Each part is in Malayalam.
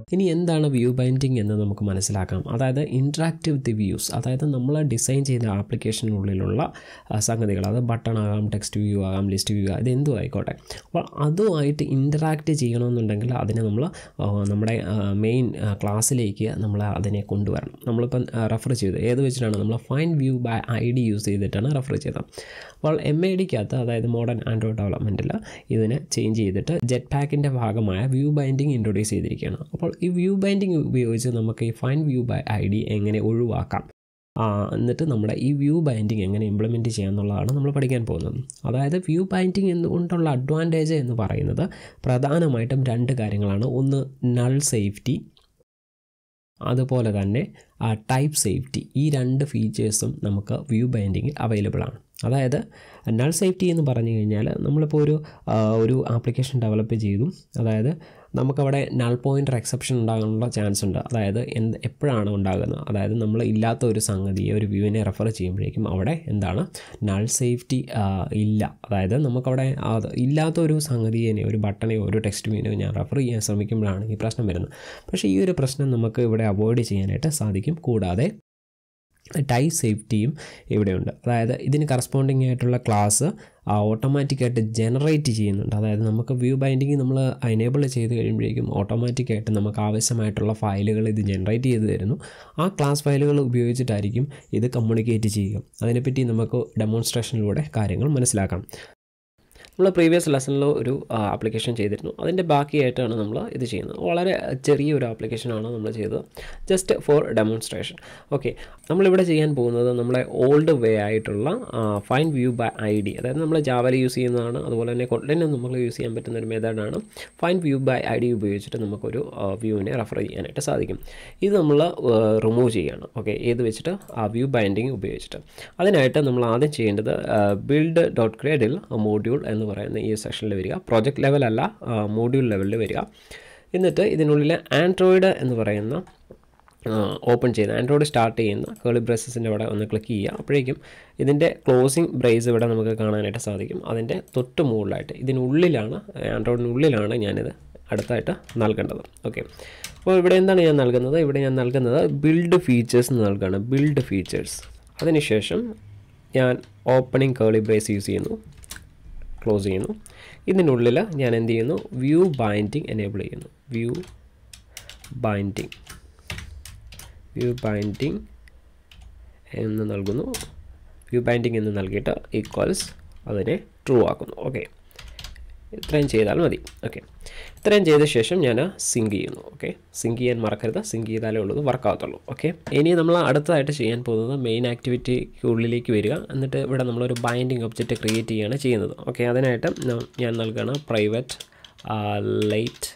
ഇനി എന്താണ് വ്യൂ ബൈൻഡിങ് എന്ന് നമുക്ക് മനസ്സിലാക്കാം അതായത് ഇൻട്രാക്റ്റീവ് ദി വ്യൂസ് അതായത് നമ്മൾ ഡിസൈൻ ചെയ്ത ആപ്ലിക്കേഷനുള്ളിലുള്ള ആ, സംഗതികൾ അത് ബട്ടൺ ആകാം ടെക്സ്റ്റ് വ്യൂ ആകാം ലിസ്റ്റ് വ്യൂ ആകാം ഇതെന്തും ആയിക്കോട്ടെ അപ്പോൾ അതുമായിട്ട് ഇൻറ്ററാക്റ്റ് ചെയ്യണമെന്നുണ്ടെങ്കിൽ അതിനെ നമ്മൾ നമ്മുടെ മെയിൻ ക്ലാസ്സിലേക്ക് നമ്മൾ അതിനെ കൊണ്ടുവരണം നമ്മളിപ്പം റെഫർ ചെയ്തു ഏത് വെച്ചിട്ടാണ് നമ്മൾ find view by I D use ചെയ്തിട്ടാണ് റെഫർ ചെയ്തത് അപ്പോൾ എം ഐ ഡിക്കകത്ത് അതായത് മോഡേൺ ആൻഡ്രോയിഡ് ഡെവലപ്മെൻറ്റിൽ ഇതിനെ ചേഞ്ച് ചെയ്തിട്ട് ജെറ്റ് പാക്കിൻ്റെ ഭാഗമായ വ്യൂ ബൈൻഡിങ് ഇൻട്രൊഡ്യൂസ് ചെയ്തിരിക്കുകയാണ് അപ്പോൾ ഈ വ്യൂ ബൈൻഡിങ് ഉപയോഗിച്ച് നമുക്ക് ഈ find view by I D എങ്ങനെ ഒഴിവാക്കാം ആ, എന്നിട്ട് നമ്മുടെ ഈ വ്യൂ ബൈൻഡിങ് എങ്ങനെ ഇംപ്ലിമെൻറ്റ് ചെയ്യാമെന്നുള്ളതാണ് നമ്മൾ പഠിക്കാൻ പോകുന്നത് അതായത് വ്യൂ ബൈൻഡിങ് എന്നുകൊണ്ടുള്ള അഡ്വാൻറ്റേജ് എന്ന് പറയുന്നത് പ്രധാനമായിട്ടും രണ്ട് കാര്യങ്ങളാണ് ഒന്ന് നൾ സേഫ്റ്റി അതുപോലെ തന്നെ ടൈപ്പ് സേഫ്റ്റി ഈ രണ്ട് ഫീച്ചേഴ്സും നമുക്ക് വ്യൂ ബൈൻഡിങ്ങിൽ അവൈലബിൾ ആണ് അതായത് നൾ സേഫ്റ്റി എന്ന് പറഞ്ഞു കഴിഞ്ഞാൽ നമ്മളിപ്പോൾ ഒരു ആ, ഒരു ആപ്ലിക്കേഷൻ ഡെവലപ്പ് ചെയ്തു അതായത് നമുക്കവിടെ നൾ പോയിൻ്റർ എക്സെപ്ഷൻ ഉണ്ടാകാനുള്ള ചാൻസ് ഉണ്ട് അതായത് എന്ത് എപ്പോഴാണ് ഉണ്ടാകുന്നത് അതായത് നമ്മൾ ഇല്ലാത്ത ഒരു സംഗതിയെ ഒരു വ്യൂവിനെ റെഫർ ചെയ്യുമ്പോഴേക്കും അവിടെ എന്താണ് നൾ സേഫ്റ്റി ഇല്ല അതായത് നമുക്കവിടെ അത് ഇല്ലാത്ത ഒരു സംഗതിയെ ഒരു ബട്ടണെയോ ഒരു ടെക്സ്റ്റ് വ്യൂവിനെയോ ഞാൻ റെഫർ ചെയ്യാൻ ശ്രമിക്കുമ്പോഴാണ് ഈ പ്രശ്നം വരുന്നത് പക്ഷേ ഈ ഒരു പ്രശ്നം നമുക്ക് ഇവിടെ അവോയ്ഡ് ചെയ്യാനായിട്ട് സാധിക്കും കൂടാതെ ടൈ സേഫ്റ്റിയും ഇവിടെയുണ്ട് അതായത് ഇതിന് കറസ്പോണ്ടിങ് ആയിട്ടുള്ള ക്ലാസ് ഓട്ടോമാറ്റിക്കായിട്ട് ജനറേറ്റ് ചെയ്യുന്നുണ്ട് അതായത് നമുക്ക് വ്യൂ ബൈൻഡിങ് നമ്മൾ എനേബിൾ ചെയ്ത് കഴിയുമ്പോഴേക്കും ഓട്ടോമാറ്റിക്കായിട്ട് നമുക്ക് ആവശ്യമായിട്ടുള്ള ഫയലുകൾ ഇത് ജനറേറ്റ് ചെയ്ത് തരുന്നു ആ ക്ലാസ് ഫയലുകൾ ഉപയോഗിച്ചിട്ടായിരിക്കും ഇത് കമ്മ്യൂണിക്കേറ്റ് ചെയ്യുക അതിനെപ്പറ്റി നമുക്ക് ഡെമോൺസ്ട്രേഷനിലൂടെ കാര്യങ്ങൾ മനസ്സിലാക്കാം നമ്മൾ പ്രീവിയസ് ലെസണിൽ ഒരു ആപ്ലിക്കേഷൻ ചെയ്തിരുന്നു അതിൻ്റെ ബാക്കിയായിട്ടാണ് നമ്മൾ ഇത് ചെയ്യുന്നത് വളരെ ചെറിയ ഒരു ആപ്ലിക്കേഷനാണ് നമ്മൾ ചെയ്തത് ജസ്റ്റ് ഫോർ ഡെമോൺസ്ട്രേഷൻ ഓക്കെ നമ്മളിവിടെ ചെയ്യാൻ പോകുന്നത് നമ്മളെ ഓൾഡ് വേ ആയിട്ടുള്ള find view by I D അതായത് നമ്മൾ ജാവല യൂസ് ചെയ്യുന്നതാണ് അതുപോലെ തന്നെ കൊട്ടിനും നമ്മൾ യൂസ് ചെയ്യാൻ പറ്റുന്ന ഒരു മെത്തേഡാണ് find view by I D ഉപയോഗിച്ചിട്ട് നമുക്കൊരു വ്യൂവിനെ റെഫർ ചെയ്യാനായിട്ട് സാധിക്കും ഇത് നമ്മൾ റിമൂവ് ചെയ്യാണ് ഓക്കെ ഏത് വെച്ചിട്ട് ആ വ്യൂ ബൈൻഡിങ് ഉപയോഗിച്ചിട്ട് അതിനായിട്ട് നമ്മൾ ആദ്യം ചെയ്യേണ്ടത് ബിൽഡ് ഡോട്ട് ക്രിയേഡിൽ മോഡ്യൂൾ എന്ന് പറയുന്ന ഈ സെഷനിൽ വരിക പ്രോജക്റ്റ് ലെവലല്ല മോഡ്യൂൾ ലെവലിൽ വരിക എന്നിട്ട് ഇതിനുള്ളിൽ ആൻഡ്രോയിഡ് എന്ന് പറയുന്ന ഓപ്പൺ ചെയ്ത് ആൻഡ്രോയിഡ് സ്റ്റാർട്ട് ചെയ്യുന്ന കേളി ബ്രേസസിൻ്റെ ഇവിടെ ഒന്ന് ക്ലിക്ക് ചെയ്യുക അപ്പോഴേക്കും ഇതിൻ്റെ ക്ലോസിംഗ് ബ്രേസ് ഇവിടെ നമുക്ക് കാണാനായിട്ട് സാധിക്കും അതിൻ്റെ തൊട്ട് മുകളിലായിട്ട് ഇതിനുള്ളിലാണ് ആൻഡ്രോയിഡിനുള്ളിലാണ് ഞാനിത് അടുത്തായിട്ട് നൽകേണ്ടത് ഓക്കെ അപ്പോൾ ഇവിടെ എന്താണ് ഞാൻ നൽകുന്നത് ഇവിടെ ഞാൻ നൽകുന്നത് ബിൽഡ് ഫീച്ചേഴ്സ് എന്ന് നൽകുകയാണ് ബിൽഡ് ഫീച്ചേഴ്സ് അതിനുശേഷം ഞാൻ ഓപ്പണിംഗ് കേളി ബ്രേസ് യൂസ് ചെയ്യുന്നു ക്ലോസ് ചെയ്യുന്നു ഇതിനുള്ളിൽ ഞാൻ എന്ത് ചെയ്യുന്നു വ്യൂ ബൈൻഡിങ് എനേബിൾ ചെയ്യുന്നു വ്യൂ ബൈൻഡിങ് വ്യൂ ബൈൻഡിങ് എന്ന് നൽകുന്നു വ്യൂ ബൈൻഡിങ് എന്ന് നൽകിയിട്ട് ഈക്വൽസ് അതിനെ ട്രൂ ആക്കുന്നു ഓക്കെ ഇത്രയും ചെയ്താൽ മതി ഓക്കെ ഇത്രയും ചെയ്ത ശേഷം ഞാൻ സിങ്ക് ചെയ്യുന്നു ഓക്കെ സിങ്ക് ചെയ്യാൻ മറക്കരുത് സിങ്ക് ചെയ്താലേ ഉള്ളൂ വർക്ക് ആകത്തുള്ളൂ ഓക്കെ ഇനി നമ്മൾ അടുത്തതായിട്ട് ചെയ്യാൻ പോകുന്നത് മെയിൻ ആക്ടിവിറ്റിക്ക് ഉള്ളിലേക്ക് വരിക എന്നിട്ട് ഇവിടെ നമ്മളൊരു ബൈൻഡിങ് ഒബ്ജക്റ്റ് ക്രിയേറ്റ് ചെയ്യുകയാണ് ചെയ്യുന്നത് ഓക്കെ അതിനായിട്ട് ന- ഞാൻ നൽകുകയാണ് പ്രൈവറ്റ് ലൈറ്റ്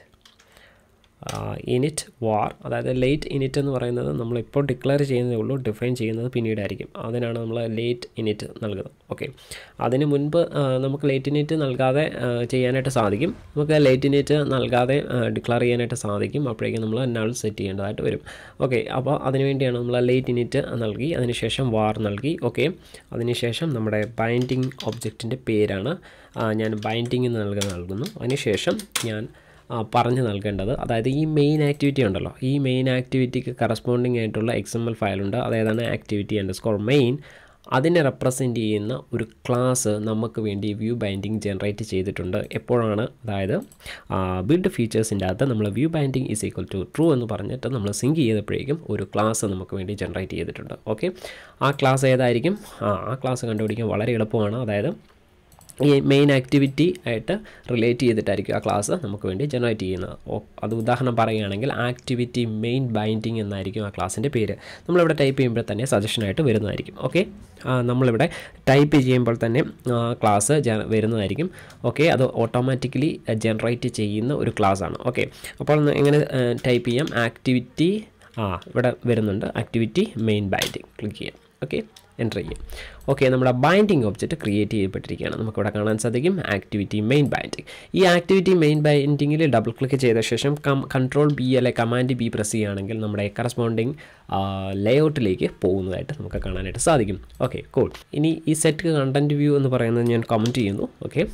ഇനിറ്റ് വാർ അതായത് ലേറ്റ് ഇനിറ്റ് എന്ന് പറയുന്നത് നമ്മളിപ്പോൾ ഡിക്ലെയർ ചെയ്യുന്നതേ ഉള്ളൂ ഡിഫൈൻ ചെയ്യുന്നത് പിന്നീടായിരിക്കും അതിനാണ് നമ്മൾ ലേറ്റ് ഇനിറ്റ് നൽകുന്നത് ഓക്കെ അതിന് മുൻപ് ആ, നമുക്ക് ലേറ്റ് ഇനിറ്റ് നൽകാതെ ആ, ചെയ്യാനായിട്ട് സാധിക്കും നമുക്ക് ലേറ്റ് ഇനിറ്റ് നൽകാതെ ഡിക്ലെയർ ചെയ്യാനായിട്ട് സാധിക്കും അപ്പോഴേക്കും നമ്മൾ നൾ സെറ്റ് ചെയ്യേണ്ടതായിട്ട് വരും ഓക്കെ അപ്പോൾ അതിനുവേണ്ടിയാണ് നമ്മൾ ലേറ്റ് ഇനിറ്റ് നൽകി അതിനുശേഷം വാർ നൽകി ഓക്കെ അതിനുശേഷം നമ്മുടെ ബൈൻഡിങ് ഒബ്ജക്റ്റിൻ്റെ പേരാണ് ആ, ഞാൻ ബൈൻഡിങ് എന്ന് നൽകുന്ന നൽകുന്നു അതിനുശേഷം ഞാൻ ആ, പറഞ്ഞു നൽകേണ്ടത് അതായത് ഈ മെയിൻ ആക്ടിവിറ്റി ഉണ്ടല്ലോ ഈ മെയിൻ ആക്ടിവിറ്റിക്ക് കറസ്പോണ്ടിങ് ആയിട്ടുള്ള എക്സ് എം എൽ ഫയലുണ്ട് അതേതാണ് ആക്ടിവിറ്റി അണ്ടർ സ്കോർ മെയിൻ അതിനെ റെപ്രസെൻറ്റ് ചെയ്യുന്ന ഒരു ക്ലാസ് നമുക്ക് വേണ്ടി വ്യൂ ബൈൻഡിങ് ജനറേറ്റ് ചെയ്തിട്ടുണ്ട് എപ്പോഴാണ് അതായത് ബിൽഡ് ഫീച്ചേഴ്സിൻ്റെ അകത്ത് നമ്മൾ view binding is equal to true എന്ന് പറഞ്ഞിട്ട് നമ്മൾ സിങ്ക് ചെയ്തപ്പോഴേക്കും ഒരു ക്ലാസ് നമുക്ക് വേണ്ടി ജനറേറ്റ് ചെയ്തിട്ടുണ്ട് ഓക്കെ ആ ക്ലാസ് ഏതായിരിക്കും ആ ആ ക്ലാസ് കണ്ടുപിടിക്കാൻ വളരെ എളുപ്പമാണ് അതായത് ഈ മെയിൻ ആക്ടിവിറ്റി ആയിട്ട് റിലേറ്റ് ചെയ്തിട്ടായിരിക്കും ആ ക്ലാസ് നമുക്ക് വേണ്ടി ജനറേറ്റ് ചെയ്യുന്നത് ഓ അത് ഉദാഹരണം പറയുകയാണെങ്കിൽ ആക്ടിവിറ്റി മെയിൻ ബൈൻഡിങ് എന്നായിരിക്കും ആ ക്ലാസ്സിൻ്റെ പേര് നമ്മളിവിടെ ടൈപ്പ് ചെയ്യുമ്പോൾ തന്നെ സജഷനായിട്ട് വരുന്നതായിരിക്കും ഓക്കെ നമ്മളിവിടെ ടൈപ്പ് ചെയ്യുമ്പോൾ തന്നെ ക്ലാസ് വരുന്നതായിരിക്കും ഓക്കെ അത് ഓട്ടോമാറ്റിക്കലി ജനറേറ്റ് ചെയ്യുന്ന ഒരു ക്ലാസ്സാണ് ഓക്കെ അപ്പോൾ ഒന്ന് എങ്ങനെ ടൈപ്പ് ചെയ്യാം ആക്ടിവിറ്റി ആ ഇവിടെ വരുന്നുണ്ട് ആക്ടിവിറ്റി മെയിൻ ബൈൻഡിങ് ക്ലിക്ക് ചെയ്യാം ഓക്കെ എൻ്റർ ചെയ്യും ഓക്കെ നമ്മുടെ ബൈൻഡിങ് ഒബ്ജക്റ്റ് ക്രിയേറ്റ് ചെയ്യപ്പെട്ടിരിക്കുകയാണ് നമുക്കിവിടെ കാണാൻ സാധിക്കും ആക്ടിവിറ്റി മെയിൻ ബൈൻഡിങ് ഈ ആക്ടിവിറ്റി മെയിൻ ബൈൻഡിങ്ങിൽ ഡബിൾ ക്ലിക്ക് ചെയ്ത ശേഷം കം കൺട്രോൾ ബി അല്ലെ കമാൻഡ് ബി പ്രസ് ചെയ്യുകയാണെങ്കിൽ നമ്മുടെ കറസ്പോണ്ടിങ് ലേഔട്ടിലേക്ക് പോകുന്നതായിട്ട് നമുക്ക് കാണാനായിട്ട് സാധിക്കും ഓക്കെ കൂൾ ഇനി ഈ സെറ്റ് കണ്ടൻറ്റ് വ്യൂ എന്ന് പറയുന്നത് ഞാൻ കമൻറ്റ് ചെയ്യുന്നു ഓക്കെ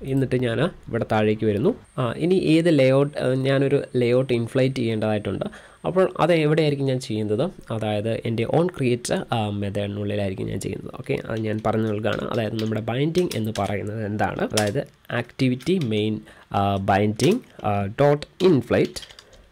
എന്നിട്ട് ഞാൻ ഇവിടെ താഴേക്ക് വരുന്നു ആ ഇനി ഏത് ലേഔട്ട് ഞാനൊരു ലേഔട്ട് ഇൻഫ്ലൈറ്റ് ചെയ്യേണ്ടതായിട്ടുണ്ട് അപ്പോൾ അത് എവിടെയായിരിക്കും ഞാൻ ചെയ്യുന്നത് അതായത് എൻ്റെ ഓൺ ക്രിയേറ്റ് മെത്തേഡിനുള്ളിലായിരിക്കും ഞാൻ ചെയ്യുന്നത് ഓക്കെ അത് ഞാൻ പറഞ്ഞു നൽകുകയാണ് അതായത് നമ്മുടെ ബൈൻഡിങ് എന്ന് പറയുന്നത് എന്താണ് അതായത് activity main binding dot inflate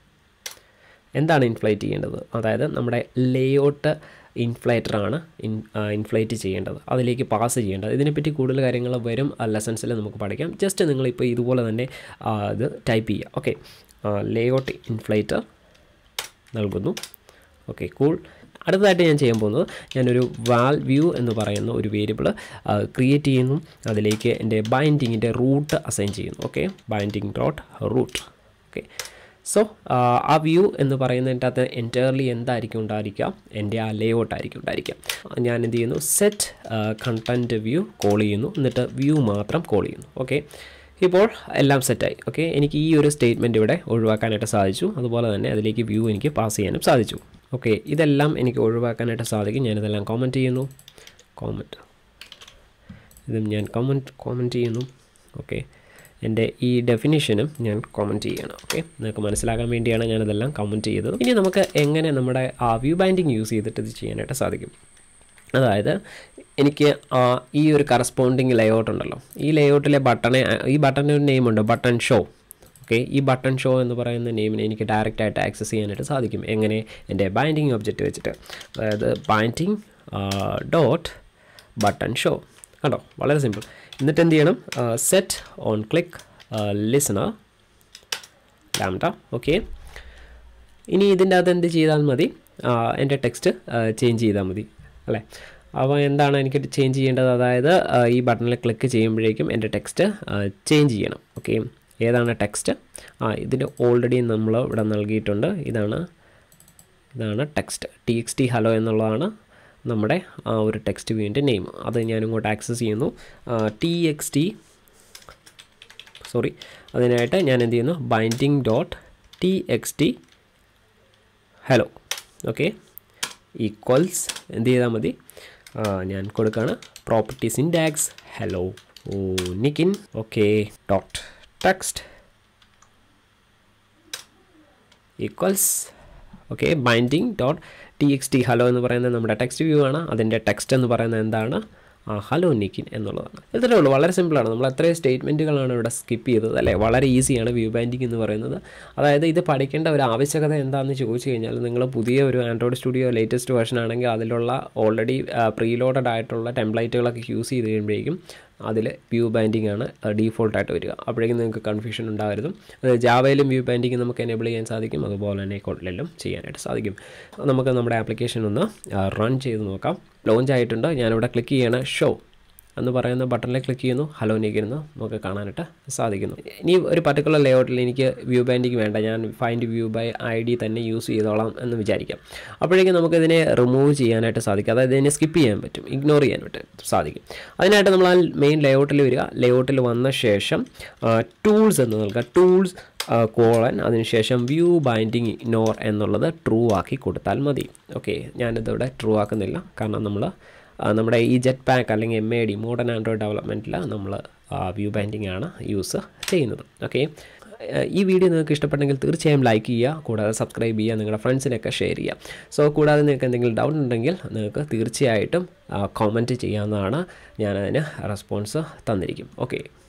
എന്താണ് ഇൻഫ്ലൈറ്റ് ചെയ്യേണ്ടത് അതായത് നമ്മുടെ ലേഔട്ട് ഇൻഫ്ലേറ്ററാണ് ഇൻ ഇൻഫ്ലേറ്റ് ചെയ്യേണ്ടത് അതിലേക്ക് പാസ് ചെയ്യേണ്ടത് ഇതിനെപ്പറ്റി കൂടുതൽ കാര്യങ്ങൾ വരും ലെസൺസിൽ നമുക്ക് പഠിക്കാം ജസ്റ്റ് നിങ്ങളിപ്പോൾ ഇതുപോലെ തന്നെ ആ, ഇത് ടൈപ്പ് ചെയ്യുക ഓക്കെ ലേഔട്ട് ഇൻഫ്ലേറ്റർ നൽകുന്നു ഓക്കെ കൂൾ അടുത്തതായിട്ട് ഞാൻ ചെയ്യാൻ പോകുന്നത് ഞാനൊരു വാൽ വ്യൂ എന്ന് പറയുന്ന ഒരു വേരിയബിൾ ക്രിയേറ്റ് ചെയ്യുന്നു അതിലേക്ക് എൻ്റെ ബൈൻഡിങ്ങിൻ്റെ റൂട്ട് അസൈൻ ചെയ്യുന്നു okay binding dot root okay so ആ വ്യൂ എന്ന് പറയുന്നതിൻ്റെ അകത്ത് എൻറ്റയർലി എന്തായിരിക്കും ഉണ്ടായിരിക്കുക എൻ്റെ ആ ലേഔട്ട് ആയിരിക്കും ഉണ്ടായിരിക്കുക ഞാൻ എന്ത് ചെയ്യുന്നു സെറ്റ് കണ്ടൻറ്റ് വ്യൂ കോൾ ചെയ്യുന്നു എന്നിട്ട് വ്യൂ മാത്രം കോൾ ചെയ്യുന്നു ഓക്കെ ഇപ്പോൾ എല്ലാം സെറ്റായി ഓക്കെ എനിക്ക് ഈ ഒരു സ്റ്റേറ്റ്മെൻറ്റ് ഇവിടെ ഒഴിവാക്കാനായിട്ട് സാധിച്ചു അതുപോലെ തന്നെ അതിലേക്ക് വ്യൂ എനിക്ക് പാസ് ചെയ്യാനും സാധിച്ചു ഓക്കെ ഇതെല്ലാം എനിക്ക് ഒഴിവാക്കാനായിട്ട് സാധിക്കും ഞാനിതെല്ലാം കോമൻറ്റ് ചെയ്യുന്നു കോമൻറ്റ് ഇതും ഞാൻ കോമൻറ്റ് കോമൻറ്റ് ചെയ്യുന്നു ഓക്കെ എൻ്റെ ഈ ഡെഫിനിഷനും ഞാൻ കോമൻറ്റ് ചെയ്യണം ഓക്കെ നിങ്ങൾക്ക് മനസ്സിലാക്കാൻ വേണ്ടിയാണ് ഞാനിതെല്ലാം കമൻറ്റ് ചെയ്തത് ഇനി നമുക്ക് എങ്ങനെ നമ്മുടെ ആ വ്യൂ ബൈൻഡിങ് യൂസ് ചെയ്തിട്ട് ഇത് ചെയ്യാനായിട്ട് സാധിക്കും അതായത് എനിക്ക് ആ ഈ ഒരു കറസ്പോണ്ടിങ് ലേഔട്ട് ഉണ്ടല്ലോ ഈ ലേഔട്ടിലെ ബട്ടണെ ഈ ബട്ടണിന് ഒരു നെയിമുണ്ട് ബട്ടൺ ഷോ ഓക്കെ ഈ ബട്ടൺ ഷോ എന്ന് പറയുന്ന നെയിമിനെ എനിക്ക് ഡയറക്റ്റ് ആയിട്ട് ആക്സസ് ചെയ്യാനായിട്ട് സാധിക്കും എങ്ങനെ എൻ്റെ ബൈൻഡിങ് ഒബ്ജക്റ്റ് വെച്ചിട്ട് അതായത് ബൈൻഡിങ് ഡോട്ട് ബട്ടൺ ഷോ കണ്ടോ വളരെ സിമ്പിൾ എന്നിട്ട് എന്ത് ചെയ്യണം set on click listener lambda okay ഇനി ഇതിൻ്റെ അകത്ത് എന്ത് ചെയ്താൽ മതി ആ, എൻ്റെ ടെക്സ്റ്റ് ചേഞ്ച് ചെയ്താൽ മതി അല്ലേ അപ്പോൾ എന്താണ് എനിക്ക് ചേഞ്ച് ചെയ്യേണ്ടത് അതായത് ആ, ഈ ബട്ടണിൽ ക്ലിക്ക് ചെയ്യുമ്പോഴേക്കും എൻ്റെ ടെക്സ്റ്റ് ചേഞ്ച് ചെയ്യണം ഓക്കെ ഏതാണ് ടെക്സ്റ്റ് ആ ഇതിൽ ഓൾറെഡി നമ്മൾ ഇവിടെ നൽകിയിട്ടുണ്ട് ഇതാണ് ഇതാണ് text T X T hello എന്നുള്ളതാണ് നമ്മുടെ ആ ഒരു ടെക്സ്റ്റ് വ്യൂവിൻ്റെ നെയിം അത് ഞാൻ ഇങ്ങോട്ട് ആക്സസ് ചെയ്യുന്നു ടി എക്സ് ടി സോറി അതിനായിട്ട് ഞാൻ എന്ത് ചെയ്യുന്നു binding dot T X T hello okay equals എന്ത് ചെയ്താൽ മതി ആ, ഞാൻ കൊടുക്കുകയാണ് പ്രോപ്പർട്ടി സിൻഡാക്സ് ഹലോ ഓ നിക്കിൻ okay dot text equals okay binding dot T X T hello എന്ന് പറയുന്നത് നമ്മുടെ ടെക്സ്റ്റ് വ്യൂ ആണ് അതിൻ്റെ ടെക്സ്റ്റ് എന്ന് പറയുന്നത് എന്താണ് ആ ഹലോ നിക്കിൻ എന്നുള്ളതാണ് ഇത്രയേ ഉള്ളൂ വളരെ സിമ്പിളാണ് നമ്മൾ എത്രയും സ്റ്റേറ്റ്മെൻറ്റുകളാണ് ഇവിടെ സ്കിപ്പ് ചെയ്തത് അല്ലേ വളരെ ഈസിയാണ് വ്യൂ ബൈൻഡിങ് എന്ന് പറയുന്നത് അതായത് ഇത് പഠിക്കേണ്ട ഒരു ആവശ്യകത എന്താണെന്ന് ചോദിച്ചു കഴിഞ്ഞാൽ നിങ്ങൾ പുതിയ ഒരു ആൻഡ്രോയിഡ് സ്റ്റുഡിയോ ലേറ്റസ്റ്റ് വേർഷൻ ആണെങ്കിൽ അതിലുള്ള ഓൾറെഡി പ്രീലോഡഡ് ആയിട്ടുള്ള ടെംപ്ലേറ്റുകളൊക്കെ യൂസ് ചെയ്ത് കഴിയുമ്പോഴേക്കും അതിൽ വ്യൂ ബൈൻഡിങ് ആണ് ഡീഫോൾട്ടായിട്ട് വരിക അപ്പോഴേക്കും നിങ്ങൾക്ക് കൺഫ്യൂഷൻ ഉണ്ടാവരുത് അത് ജാവയിലും വ്യൂ ബൈൻഡിങ് നമുക്ക് എനേബിൾ ചെയ്യാൻ സാധിക്കും അതുപോലെ തന്നെ കോട്ടിലും ചെയ്യാനായിട്ട് സാധിക്കും നമുക്ക് നമ്മുടെ ആപ്ലിക്കേഷൻ ഒന്ന് റൺ ചെയ്ത് നോക്കാം ലോഞ്ച് ആയിട്ടുണ്ട് ഞാനിവിടെ ക്ലിക്ക് ചെയ്യണ ഷോ എന്ന് പറയുന്ന ബട്ടണിൽ ക്ലിക്ക് ചെയ്യുന്നു ഹലോ നീക്കുന്നു നമുക്ക് കാണാനായിട്ട് സാധിക്കുന്നു ഇനി ഒരു പർട്ടിക്കുലർ ലേഔട്ടിൽ എനിക്ക് വ്യൂ ബൈൻഡിങ് വേണ്ട ഞാൻ find view by I D തന്നെ യൂസ് ചെയ്തോളാം എന്ന് വിചാരിക്കാം അപ്പോഴേക്കും നമുക്കിതിനെ റിമൂവ് ചെയ്യാനായിട്ട് സാധിക്കും അതായത് ഇതിനെ സ്കിപ്പ് ചെയ്യാൻ പറ്റും ഇഗ്നോർ ചെയ്യാൻ പറ്റും സാധിക്കും അതിനായിട്ട് നമ്മൾ ആ മെയിൻ ലേഔട്ടിൽ വരിക ലേഔട്ടിൽ വന്ന ശേഷം ടൂൾസ് എന്ന് നൽകുക ടൂൾസ് കോളൻ അതിനുശേഷം വ്യൂ ബൈൻഡിങ് ഇഗ്നോർ എന്നുള്ളത് ട്രൂ ആക്കി കൊടുത്താൽ മതി ഓക്കെ ഞാനിതിവിടെ ട്രൂ ആക്കുന്നില്ല കാരണം നമ്മൾ നമ്മുടെ ഈ ജെറ്റ് പാക്ക് അല്ലെങ്കിൽ M A D modern Android ഡെവലപ്മെൻറ്റിൽ നമ്മൾ വ്യൂ ബൈൻഡിങ് ആണ് യൂസ് ചെയ്യുന്നത് ഓക്കെ ഈ വീഡിയോ നിങ്ങൾക്ക് ഇഷ്ടപ്പെട്ടെങ്കിൽ തീർച്ചയായും ലൈക്ക് ചെയ്യുക കൂടാതെ സബ്സ്ക്രൈബ് ചെയ്യുക നിങ്ങളുടെ ഫ്രണ്ട്സിനൊക്കെ ഷെയർ ചെയ്യുക സോ കൂടാതെ നിങ്ങൾക്ക് എന്തെങ്കിലും ഡൗട്ട് ഉണ്ടെങ്കിൽ നിങ്ങൾക്ക് തീർച്ചയായിട്ടും കോമൻറ്റ് ചെയ്യാവുന്നതാണ് ഞാനതിന് റെസ്പോൺസ് തന്നിരിക്കും ഓക്കെ